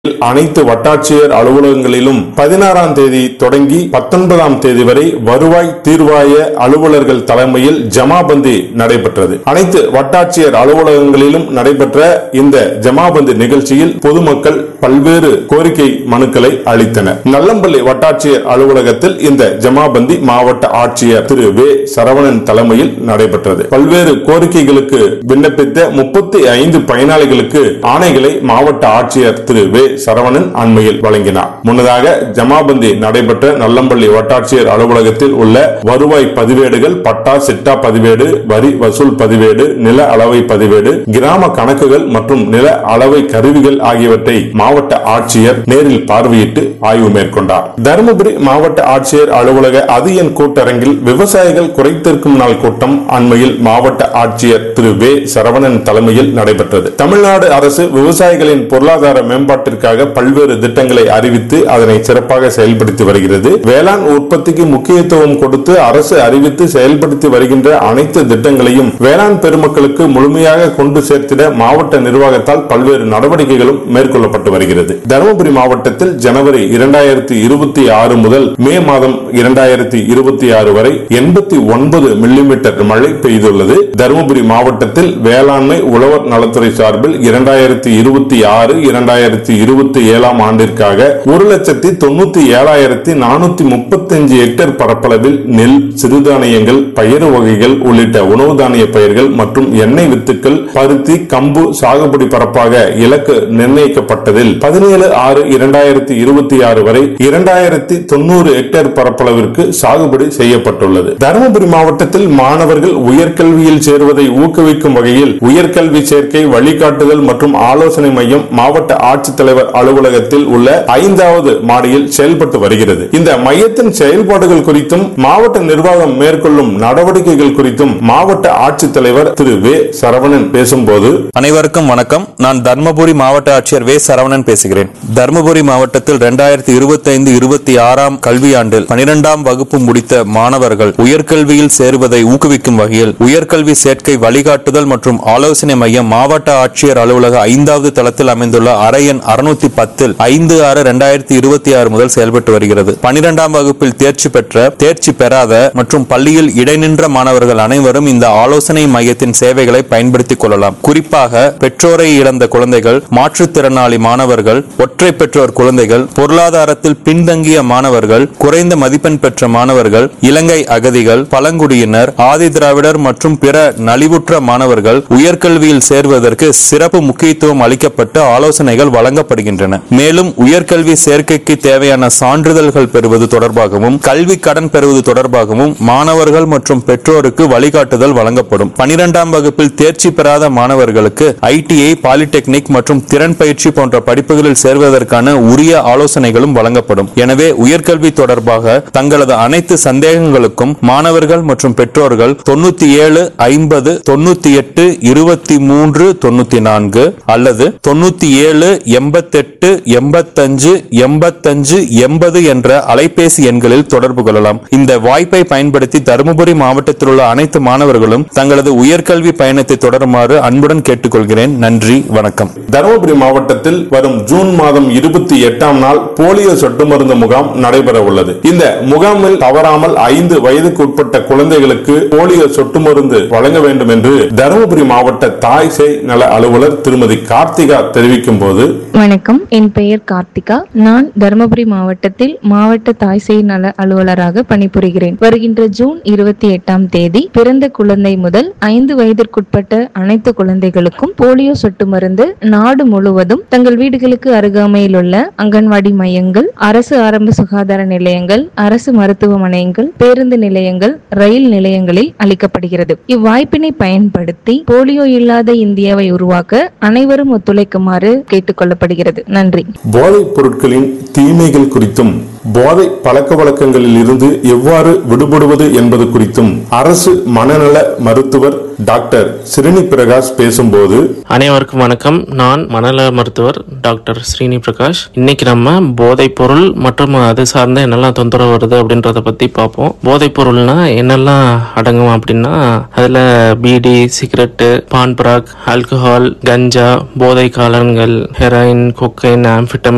அனைத்து வட்டாட்சியர் அலுவலகங்களிலும் பதினாறாம் தேதி தொடங்கி பத்தொன்பதாம் தேதி வரை வருவாய் தீர்வாய அலுவலர்கள் தலைமையில் ஜமாபந்தி நடைபெற்றது அனைத்து வட்டாட்சியர் அலுவலகங்களிலும் நடைபெற்ற இந்த ஜமாபந்தி நிகழ்ச்சியில் பொதுமக்கள் பல்வேறு கோரிக்கை மனுக்களை அளித்தனர் நல்லம்பள்ளி வட்டாட்சியர் அலுவலகத்தில் இந்த ஜமாபந்தி மாவட்ட ஆட்சியர் திரு வே சரவணன் தலைமையில் நடைபெற்றது பல்வேறு கோரிக்கைகளுக்கு விண்ணப்பித்த முப்பத்தி ஐந்து பயனாளிகளுக்கு ஆணைகளை மாவட்ட ஆட்சியர் திரு வே சரவணன் அண்மையில் வழங்கினார் முன்னதாக ஜமாபந்தி நடைபெற்ற நல்லம்பள்ளி வட்டாட்சியர் அலுவலகத்தில் உள்ள வருவாய் பதிவேடுகள் பட்டா சிட்டா பதிவேடு வரி வசூல் பதிவேடு நில அளவை பதிவேடு கிராம கணக்குகள் மற்றும் நில அளவை கருவிகள் ஆகியவற்றை மாவட்ட ஆட்சியர் நேரில் பார்வையிட்டு ஆய்வு மேற்கொண்டார் தருமபுரி மாவட்ட ஆட்சியர் அலுவலக அதியன் கூட்டரங்கில் விவசாயிகள் குறைத்திருக்கும் நாள் கூட்டம் அண்மையில் மாவட்ட ஆட்சியர் திரு வே சரவணன் தலைமையில் நடைபெற்றது தமிழ்நாடு அரசு விவசாயிகளின் பொருளாதார மேம்பாட்டிற்காக பல்வேறு திட்டங்களை அறிவித்து அதனை சிறப்பாக செயல்படுத்தி வருகிறது வேளாண் உற்பத்திக்கு முக்கியத்துவம் கொடுத்து அரசு அறிவித்து செயல்படுத்தி வருகின்ற அனைத்து திட்டங்களையும் வேளாண் பெருமக்களுக்கு முழுமையாக கொண்டு சேர்த்திட மாவட்ட நிர்வாகத்தால் பல்வேறு நடவடிக்கைகளும் மேற்கொள்ளப்பட்டு வருகிறது தருமபுரி மாவட்டத்தில் ஜனவரி இரண்டாயிரத்தி இருபத்தி ஆறு முதல் மே மாதம் இரண்டாயிரத்தி இருபத்தி ஆறு வரை எண்பத்தி ஒன்பது மில்லிமீட்டர் மழை பெய்துள்ளது தருமபுரி மாவட்டத்தில் வேளாண்மை உழவர் நலத்துறை சார்பில் இரண்டாயிரத்தி இருபத்தி ஆறு இரண்டாயிரத்தி இருபத்தி ஏழாம் ஆண்டிற்காக ஒரு லட்சத்தி தொண்ணூத்தி ஏழாயிரத்தி நானூத்தி முப்பத்தஞ்சு ஹெக்டேர் பரப்பளவில் நெல் சிறுதானியங்கள் பயறு வகைகள் உள்ளிட்ட உணவு தானிய பயிர்கள் மற்றும் எண்ணெய் வித்துக்கள் பருத்தி கம்பு சாகுபடி பரப்பாக இலக்கு நிர்ணயிக்கப்பட்டதில் பதினேழு ஆறு இரண்டாயிரத்தி இருபத்தி ஆறு வரை இரண்டாயிரத்தி தொண்ணூறு ஹெக்டேர் பரப்பளவிற்கு சாகுபடி செய்யப்பட்டுள்ளது தருமபுரி மாவட்டத்தில் மாணவர்கள் உயர்கல்வியில் சேருவதை ஊக்குவிக்கும் வகையில் உயர்கல்வி சேர்க்கை வழிகாட்டுதல் மற்றும் ஆலோசனை மையம் மாவட்ட ஆட்சித்தலைவர் அலுவலகத்தில் உள்ள ஐந்தாவது மாடியில் செயல்பட்டு வருகிறது இந்த மையத்தின் செயல்பாடுகள் குறித்தும் மாவட்ட நிர்வாகம் மேற்கொள்ளும் நடவடிக்கைகள் குறித்தும் மாவட்ட ஆட்சித்தலைவர் திரு வே சரவணன் பேசும்போது அனைவருக்கும் வணக்கம் நான் தர்மபுரி மாவட்ட ஆட்சியர் வே சரவணன் பேசுகிறேன் தர்மபுரி மாவட்டத்தில் இரண்டாயிரத்தி இருபத்தி ஐந்து இருபத்தி ஆறாம் கல்வியாண்டில் பனிரெண்டாம் வகுப்பு முடித்த மாணவர்கள் உயர்கல்வியில் சேருவதை ஊக்குவிக்கும் வகையில் உயர்கல்வி சேர்க்கை வழிகாட்டுதல் மற்றும் ஆலோசனை மையம் மாவட்ட ஆட்சியர் அலுவலக ஐந்தாவது தளத்தில் அமைந்துள்ள அறை எண் அறுநூத்தி பத்தில் ஐந்து ஆறு இரண்டாயிரத்தி இருபத்தி ஆறு முதல் செயல்பட்டு வருகிறது பனிரெண்டாம் வகுப்பில் தேர்ச்சி பெற்ற தேர்ச்சி பெறாத மற்றும் பள்ளியில் இடைநின்ற மாணவர்கள் அனைவரும் இந்த ஆலோசனை மையத்தின் சேவைகளை பயன்படுத்திக் கொள்ளலாம் குறிப்பாக பெற்றோரை இழந்த குழந்தைகள் மாற்றுத்திறனாளி மாணவர்கள் ஒற்றை பெற்றோர் குழந்தைகள் பொருளாதாரத்தில் பின்தங்கிய மாணவர்கள் குறைந்த மதிப்பெண் பெற்ற மாணவர்கள் இலங்கை அகதிகள் பழங்குடியினர் ஆதி திராவிடர் மற்றும் பிற நலிவுற்ற மாணவர்கள் உயர்கல்வியில் சேர்வதற்கு சிறப்பு முக்கியத்துவம் அளிக்கப்பட்டு ஆலோசனைகள் வழங்கப்படுகின்றன மேலும் உயர்கல்வி சேர்க்கைக்கு தேவையான சான்றிதழ்கள் பெறுவது தொடர்பாகவும் கல்வி கடன் பெறுவது தொடர்பாகவும் மாணவர்கள் மற்றும் பெற்றோருக்கு வழிகாட்டுதல் வழங்கப்படும் பனிரெண்டாம் வகுப்பில் தேர்ச்சி பெறாத மாணவர்களுக்கு ஐடிஐ பாலிடெக்னிக் மற்றும் திறன் பயிற்சி போன்ற படிப்புகளில் சேர்வதற்கான உரிய ஆலோசனைகளும் வழங்கப்படும் எனவே உயர்கல்வி தொடர்பாக தங்களது அனைத்து சந்தேகங்களுக்கும் மாணவர்கள் மற்றும் பெற்றோர்கள் தொண்ணூத்தி ஏழு ஐம்பது தொண்ணூத்தி எட்டு இருபத்தி மூன்று தொண்ணூத்தி நான்கு அல்லது தொண்ணூத்தி ஏழு எண்பத்தெட்டு எண்பத்தஞ்சு எண்பத்தஞ்சு எண்பது என்ற அலைபேசி எண்களில் தொடர்பு கொள்ளலாம் இந்த வாய்ப்பை பயன்படுத்தி தருமபுரி மாவட்டத்தில் உள்ள அனைத்து மாணவர்களும் தங்களது உயர்கல்வி பயணத்தை தொடருமாறு அன்புடன் கேட்டுக்கொள்கிறேன் நன்றி வணக்கம் தருமபுரி மாவட்டத்தில் வரும் ஜூன் மாதம் இருபத்தி எட்டாம் நாள் போலியோ சொட்டு மருந்து முகாம் நடைபெற உள்ளது இந்த முகாமில் தவறாமல் ஐந்து வயதுக்கு உட்பட்ட குழந்தைகளுக்கு போலியோ சொட்டு மருந்து வழங்க வேண்டும் என்று தருமபுரி மாவட்ட தாய் சேய் நல அலுவலர் திருமதி கார்த்திகா தெரிவிக்கும் போது வணக்கம் என் பெயர் கார்த்திகா நான் தருமபுரி மாவட்டத்தில் மாவட்ட தாய்சேய் நல அலுவலராக பணிபுரிகிறேன் வருகின்ற ஜூன் இருபத்தி எட்டாம் தேதி பிறந்த குழந்தை முதல் ஐந்து வயதிற்குட்பட்ட அனைத்து குழந்தைகளுக்கும் போலியோ சொட்டு மருந்து நாடு முழுவதும் தங்கள் வீடுகளுக்கு அருகாமையில் உள்ள அங்கன்வாடி மையங்கள் அரசு ஆரம்ப சுகாதார நிலையங்கள் அரசு மருத்துவமனைகள் பேருந்து நிலையங்கள் ரயில் நிலையங்களில் அளிக்கப்படுகிறது இவ்வாய்ப்பினை பயன்படுத்தி போலியோ இல்லாத இந்தியாவை உருவாக்க அனைவரும் ஒத்துழைக்குமாறு கேட்டுக்கொள்ளப்படுகிறது நன்றி போதைப் பொருட்களின் தீமைகள் குறித்தும் போதை பழக்க வழக்கங்களில் இருந்து எவ்வாறு விடுபடுவது என்பது குறித்தும் அரசு மனநல மருத்துவர் டாக்டர் சிறுனி பிரகாஷ் பேசும்போது அனைவருக்கும் வணக்கம் நான் மனநல மருத்துவர் டாக்டர் ஸ்ரீனி பிரகாஷ் இன்னைக்கு நம்ம போதைப் பொருள் மற்றும் அது சார்ந்த என்னெல்லாம் தொந்தரவு வருது அப்படின்றத பத்தி பார்ப்போம் போதைப் பொருள்னா என்னெல்லாம் அடங்கும் அப்படின்னா அதுல பீடி சிகரெட்டு பான் பராக் ஆல்கஹால் கஞ்சா போதை காலன்கள் ஹெராயின் கொக்கைன் ஆம்பிட்டமின்